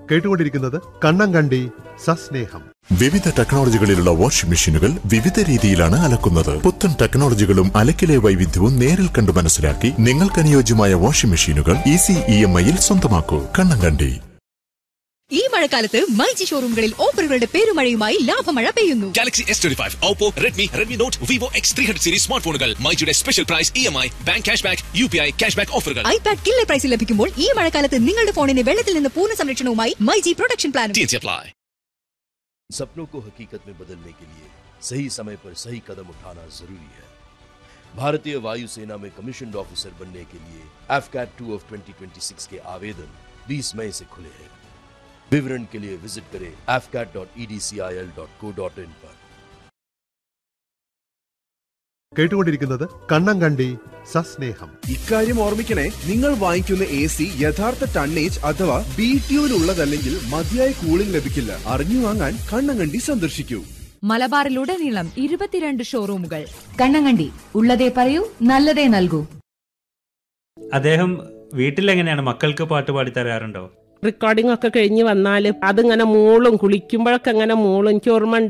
കേട്ടുകൊണ്ടിരിക്കുന്നത് കണ്ണങ്കണ്ടി സസ്നേഹം വിവിധ ടെക്നോളജികളിലുള്ള വാഷിംഗ് മെഷീനുകൾ വിവിധ രീതിയിലാണ് അലക്കുന്നത് പുത്തൻ ടെക്നോളജികളും അലക്കിലെ വൈവിധ്യവും നേരിൽ കണ്ടു മനസ്സിലാക്കി നിങ്ങൾക്ക് അനുയോജ്യമായ വാഷിംഗ് മെഷീനുകൾ ഈസി ഇ എം ഐയിൽ സ്വന്തമാക്കൂ കണ്ണങ്കണ്ടി ഈ മഴക്കാലത്ത് മൈജി ഷോറൂമുകളിൽ ഓഫറുകളുടെ പെരുമഴയുമായി ലാഭമഴ പെയ്യുന്നു Galaxy S twenty five Oppo Redmi Redmi Note Vivo X three hundred series smart ഫോണുകൾ മൈജിയുടെ special price E M I bank cash back U P I cash back ഓഫറുകൾ ഐപാഡ് കില്ലർ പ്രൈസിൽ ലഭിക്കുമ്പോൾ ഈ മഴക്കാലത്ത് നിങ്ങളുടെ ഫോണിന് വെള്ളത്തിൽ നിന്ന് പൂർണ്ണ സംരക്ഷണവുമായി മൈജി പ്രൊട്ടക്ഷൻ പ്ലാനും ടി അപ്ലൈ सपनों को हकीकत में बदलने के लिए सही समय पर सही कदम उठाना जरूरी है भारतीय वायुसेना में कमीशन ऑफिसर बनने के लिए एफकैट टू ऑफ 2026 के आवेदन 20 मई से खुले हैं विवरण के लिए विजिट करें afcat.edcil.co.in पर കേട്ടുകൊണ്ടിരിക്കുന്നത് കണ്ണങ്കണ്ടി സസ്നേഹം ഇക്കാര്യം ഓർമ്മിക്കണേ നിങ്ങൾ വാങ്ങിക്കുന്ന എ സി യഥാർത്ഥ ടണ്ണേജ് അഥവാ ബി ട്യൂനുള്ളതല്ലെങ്കിൽ മതിയായ കൂളിംഗ് ലഭിക്കില്ല അറിഞ്ഞു വാങ്ങാൻ കണ്ണങ്കണ്ടി സന്ദർശിക്കൂ മലബാറിലുടനീളം ഇരുപത്തിരണ്ട് ഷോറൂമുകൾ കണ്ണങ്കണ്ടി ഉള്ളതേ പറയൂ നല്ലതേ നൽകൂ അദ്ദേഹം വീട്ടിലെങ്ങനെയാണ് മക്കൾക്ക് പാട്ട് പാടി തരാറുണ്ടോ റെക്കോർഡിംഗ് ഒക്കെ കഴിഞ്ഞ് വന്നാൽ അതിങ്ങനെ മൂളും കുളിക്കുമ്പോഴൊക്കെ അങ്ങനെ മൂളും എനിക്ക് ഓർമ്മ